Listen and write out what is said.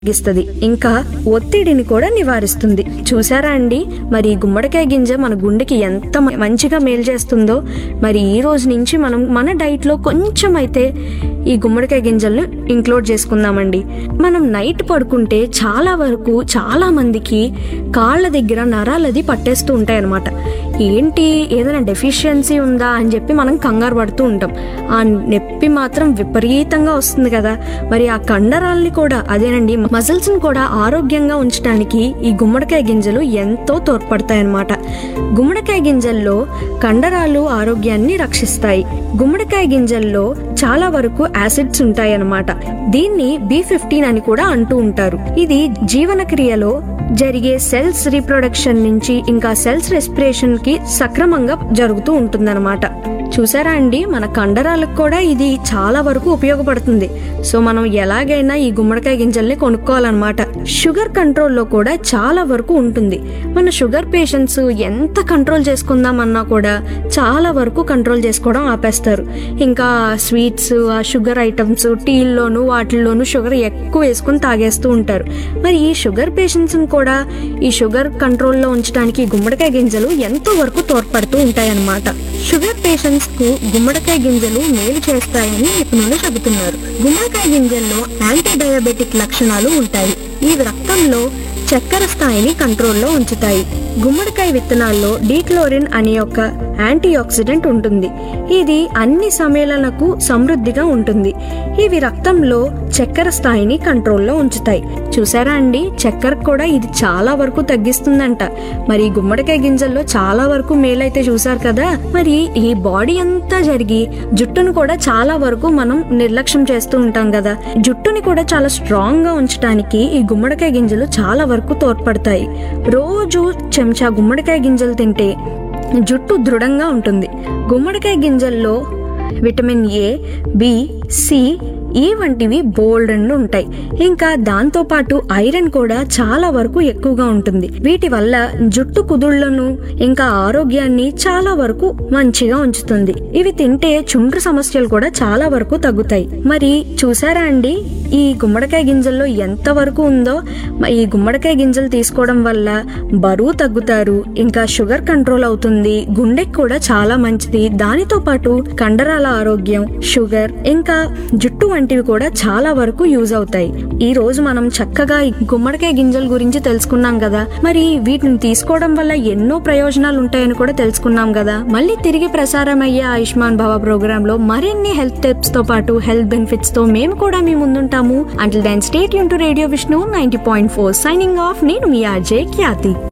తగ్గిస్తుంది ఇంకా ఒత్తిడిని కూడా నివారిస్తుంది చూసారా అండి మరి ఈ గుమ్మడికాయ గింజ మన గుండెకి ఎంత మ- మంచిగా మేలు చేస్తుందో మరి ఈ రోజు నుంచి మనం మన డైట్ లో కొంచెం అయితే ఈ గుమ్మడికాయ గింజలను ఇంక్లూడ్ చేసుకుందామండి మనం నైట్ పడుకుంటే చాలా వరకు చాలా మందికి కాళ్ళ దగ్గర నరాలది పట్టేస్తూ ఉంటాయి అనమాట ఏంటి ఏదైనా డెఫిషియన్సీ ఉందా అని చెప్పి మనం కంగారు పడుతూ ఉంటాం ఆ నొప్పి మాత్రం విపరీతంగా వస్తుంది కదా మరి ఆ కండరాల్ని కూడా అదేనండి మజిల్స్ ని కూడా ఆరోగ్యంగా ఉంచడానికి ఈ గుమ్మడికాయ గింజలు ఎంతో తోడ్పడతాయి అన్నమాట గుమ్మడికాయ గింజల్లో కండరాలు ఆరోగ్యాన్ని రక్షిస్తాయి గుమ్మడికాయ గింజల్లో చాలా వరకు యాసిడ్స్ ఉంటాయి అన్నమాట దీన్ని బి ఫిఫ్టీన్ అని కూడా అంటూ ఉంటారు ఇది జీవన క్రియలో జరిగే సెల్స్ రీప్రొడక్షన్ నుంచి ఇంకా సెల్స్ రెస్పిరేషన్ కి సక్రమంగా జరుగుతూ ఉంటుందన్నమాట చూసారా అండి మన కండరాలకు కూడా ఇది చాలా వరకు ఉపయోగపడుతుంది సో మనం ఎలాగైనా ఈ గుమ్మడికాయ గింజల్ని కొనుక్కోవాలన్నమాట షుగర్ కంట్రోల్లో కూడా చాలా వరకు ఉంటుంది మన షుగర్ పేషెంట్స్ ఎంత కంట్రోల్ చేసుకుందామన్నా కూడా చాలా వరకు కంట్రోల్ చేసుకోవడం ఆపేస్తారు ఇంకా స్వీట్స్ ఆ షుగర్ ఐటమ్స్ టీల్లోను వాటిల్లోనూ షుగర్ ఎక్కువ వేసుకుని తాగేస్తూ ఉంటారు మరి ఈ షుగర్ పేషెంట్స్ కూడా ఈ షుగర్ కంట్రోల్లో ఉంచడానికి ఈ గుమ్మడికాయ గింజలు ఎంతో వరకు తోడ్పడుతూ ఉంటాయన్నమాట షుగర్ పేషెంట్స్ కు గుమ్మడికాయ గింజలు మేలు చేస్తాయని నిపుణులు చెబుతున్నారు గుమ్మడికాయ గింజల్లో యాంటీ డయాబెటిక్ లక్షణాలు ఉంటాయి ఇవి రక్తంలో చక్కెర స్థాయిని కంట్రోల్లో ఉంచుతాయి గుమ్మడికాయ విత్తనాల్లో డీక్లోరిన్ అనే ఒక యాంటీ ఆక్సిడెంట్ ఉంటుంది ఇది అన్ని సమ్మేళనకు సమృద్ధిగా ఉంటుంది ఇవి రక్తంలో చక్కెర స్థాయిని కంట్రోల్లో ఉంచుతాయి చూసారా అండి చక్కెర కూడా ఇది చాలా వరకు తగ్గిస్తుందంట మరి ఈ గుమ్మడికాయ గింజల్లో చాలా వరకు మేలైతే చూసారు కదా మరి ఈ బాడీ అంతా జరిగి జుట్టును కూడా చాలా వరకు మనం నిర్లక్ష్యం చేస్తూ ఉంటాం కదా జుట్టుని కూడా చాలా స్ట్రాంగ్ గా ఉంచడానికి ఈ గుమ్మడికాయ గింజలు చాలా వరకు తోడ్పడతాయి రోజు చెంచా గుమ్మడికాయ గింజలు తింటే జుట్టు దృఢంగా ఉంటుంది గుమ్మడికాయ గింజల్లో విటమిన్ ఏ బి సి ఈ వంటివి బోల్డ్ అండ్ ఉంటాయి ఇంకా దాంతో పాటు ఐరన్ కూడా చాలా వరకు ఎక్కువగా ఉంటుంది వీటి వల్ల జుట్టు కుదుళ్లను ఇంకా ఆరోగ్యాన్ని చాలా వరకు మంచిగా ఉంచుతుంది ఇవి తింటే చుండ్రు సమస్యలు కూడా చాలా వరకు తగ్గుతాయి మరి చూసారా అండి ఈ గుమ్మడికాయ గింజల్లో ఎంత వరకు ఉందో మ- ఈ గుమ్మడికాయ గింజలు తీసుకోవడం వల్ల బరువు తగ్గుతారు ఇంకా షుగర్ కంట్రోల్ అవుతుంది గుండెకి కూడా చాలా మంచిది దానితో పాటు కండరాల ఆరోగ్యం షుగర్ ఇంకా జుట్టు వంటివి కూడా చాలా వరకు యూజ్ అవుతాయి ఈ రోజు మనం చక్కగా ఈ గుమ్మడికాయ గింజల గురించి తెలుసుకున్నాం కదా మరి వీటిని తీసుకోవడం వల్ల ఎన్నో ప్రయోజనాలు ఉంటాయని కూడా తెలుసుకున్నాం కదా మళ్ళీ తిరిగి ప్రసారం అయ్యే ఆయుష్మాన్ భవ ప్రోగ్రామ్ లో మరిన్ని హెల్త్ టిప్స్ తో పాటు హెల్త్ బెనిఫిట్స్ తో మేము కూడా మీ ముందుంటాము అంటిల్ దెన్ స్టేట్ యూన్ to radio Vishnu ninety point four signing off నేను మీ ఆర్జే ఖ్యాతి